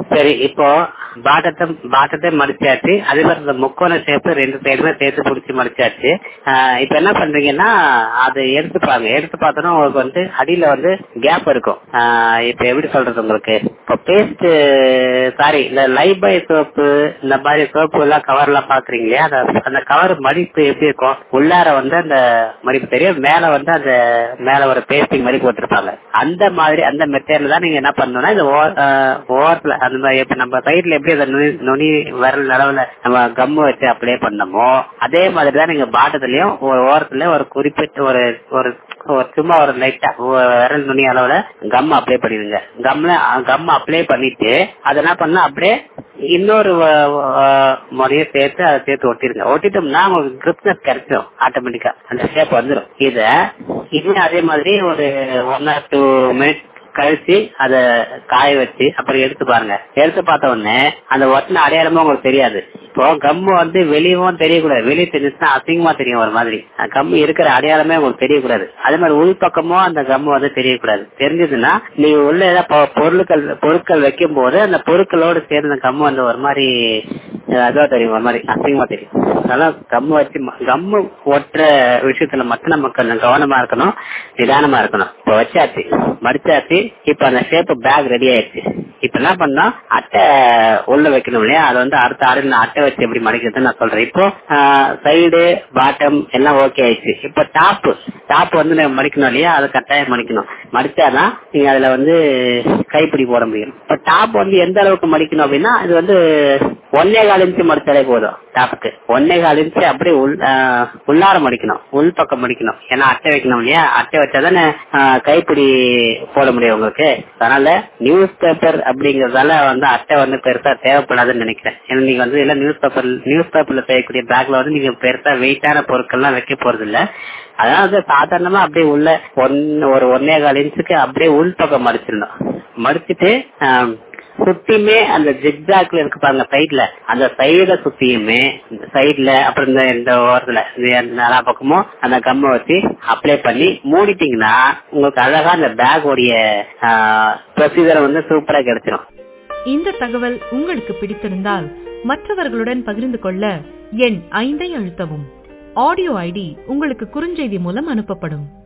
சரி இப்போ பாட்டத்தை பாட்டத்தை மடிச்சாச்சு அதே மாதிரி இந்த முக்கோண ஷேப் ரெண்டு சைடுமே சேர்த்து பிடிச்சி மடிச்சாச்சு ஆஹ் இப்ப என்ன பண்றீங்கன்னா அதை எடுத்து பாருங்க எடுத்து பார்த்தோன்னா உங்களுக்கு வந்து அடியில வந்து கேப் இருக்கும் ஆஹ் இப்ப எப்படி சொல்றது உங்களுக்கு இப்போ பேஸ்ட் சாரி இந்த லைப் பாய் சோப்பு இந்த மாதிரி சோப்பு எல்லாம் கவர் எல்லாம் பாக்குறீங்க இல்லையா அந்த- அந்த கவர் மடிப்பு எப்படி இருக்கும் உள்ளார வந்து அந்த மடிப்பு தெரியும் மேல வந்து அந்த மேல ஒரு பேஸ்டிங் மாதிரி போட்டிருப்பாங்க அந்த மாதிரி அந்த மெத்தேட்ல தான் நீங்க என்ன பண்ணணும்னா இந்த ஓ- ஆஹ் ஓரத்துல அந்த மாதிரி இப்ப நம்ம சைட்ல எப்படி அந்த நுனி நுனி விரல் அளவுல நம்ம கம்மு வச்சு அப்ளை பண்ணமோ அதே மாதிரி தான் நீங்க பாட்டத்துலயும் ஒரு ஓரத்துல ஒரு குறிப்பிட்ட ஒரு ஒரு ஒரு சும்மா ஒரு லைட்டா விரல் நுனி அளவுல கம் அப்ளை பண்ணிடுங்க கம்ல கம் அப்ளை பண்ணிட்டு அதை என்ன பண்ணா அப்படியே இன்னொரு முறையை சேர்த்து அதை சேர்த்து ஒட்டிருங்க ஒட்டிட்டோம்னா உங்களுக்கு கிரிப்னஸ் கிடைச்சிடும் ஆட்டோமேட்டிக்கா அந்த ஷேப் வந்துடும் இத இன்னும் அதே மாதிரி ஒரு ஒன் ஆர் டூ மினிட் கழிச்சு அத காய வச்சு அப்புறம் எடுத்து பாருங்க எடுத்து பார்த்த உடனே அந்த ஒட்டின அடையாளமும் உங்களுக்கு தெரியாது இப்போ கம்மு வந்து வெளியவும் தெரியக்கூடாது வெளியே தெரிஞ்சுச்சுன்னா அசிங்கமா தெரியும் ஒரு மாதிரி அந்த கம்மு இருக்கிற அடையாளமே உங்களுக்கு தெரியக்கூடாது அதே மாதிரி உள் பக்கமும் அந்த கம்மு வந்து தெரியக்கூடாது தெரிஞ்சதுன்னா நீங்க உள்ள ஏதாவது பொ- பொருட்கள் பொருட்கள் வைக்கும் போது அந்த பொருட்களோடு சேர்ந்த கம்மு வந்து ஒரு மாதிரி அஹ், அதுவா தெரியும் ஒரு மாதிரி அசிங்கமா தெரியும் அதனால கம்மு வச்சு ம- கம்மு ஒட்டுற விஷயத்துல மட்டும் நம்ம கொஞ்சம் கவனமா இருக்கணும் நிதானமா இருக்கணும் இப்ப வச்சாச்சு மடிச்சாச்சு இப்ப அந்த ஷேப் பேக் ரெடி ஆயிடுச்சு இப்ப என்ன பண்ணா அட்டை உள்ள வைக்கணும் இல்லையா அது வந்து அடுத்த ஆடு நான் அட்டை வச்சு எப்படி மடிக்கிறதுன்னு நான் சொல்றேன் இப்போ சைடு பாட்டம் எல்லாம் ஓகே ஆயிடுச்சு இப்போ டாப் டாப் வந்து நம்ம மடிக்கணும் இல்லையா அதை கட்டாயம் மடிக்கணும் மடிச்சாதான் நீங்க அதுல வந்து கைப்பிடி போட முடியும் இப்ப டாப் வந்து எந்த அளவுக்கு மடிக்கணும் அப்படின்னா இது வந்து ஒன்னே கால் இன்ச்சு மடிச்சாலே போதும் டாப்புக்கு ஒன்னே கால் இன்ச்சு அப்படியே உள் ஆஹ் உள்ளார மடிக்கணும் உள் பக்கம் மடிக்கணும் ஏன்னா அட்டை வைக்கணும் இல்லையா அட்டை வச்சாதானே ஆஹ் கைப்பிடி போட முடியும் உங்களுக்கு அதனால நியூஸ் பேப்பர் அப்படிங்கறதால வந்து அட்டை வந்து பெருசா தேவைப்படாதுன்னு நினைக்கிறேன் ஏன்னா நீங்க வந்து எல்லாம் நியூஸ் பேப்பர் நியூஸ் பேப்பர்ல செய்யக்கூடிய பேக்ல வந்து நீங்க பெருசா வெயிட்டான பொருட்கள்லாம் வைக்க போறது இல்ல அதாவது சாதாரணமா அப்படியே உள்ள ஒன் ஒரு ஒன்னே கால் இன்ச்சுக்கு அப்படியே உள் பக்கம் மடிச்சிடணும் மடிச்சிட்டு ஆஹ், சுத்தியுமே அந்த ஜிக்ஜாக்ல இருக்கு பாருங்க சைட்ல அந்த சைட சுத்தியுமே இந்த சைட்ல அப்புறம் இந்த இந்த ஓரத்துல இந்த நாலா பக்கமும் அந்த கம்மை வச்சு அப்ளை பண்ணி மூடிட்டீங்கன்னா உங்களுக்கு அழகா அந்த பேக்கோடைய ப்ரொசீஜர் வந்து சூப்பரா கிடைச்சிடும் இந்த தகவல் உங்களுக்கு பிடித்திருந்தால் மற்றவர்களுடன் பகிர்ந்து கொள்ள எண் ஐந்தை அழுத்தவும் ஆடியோ ஐடி உங்களுக்கு குறுஞ்செய்தி மூலம் அனுப்பப்படும்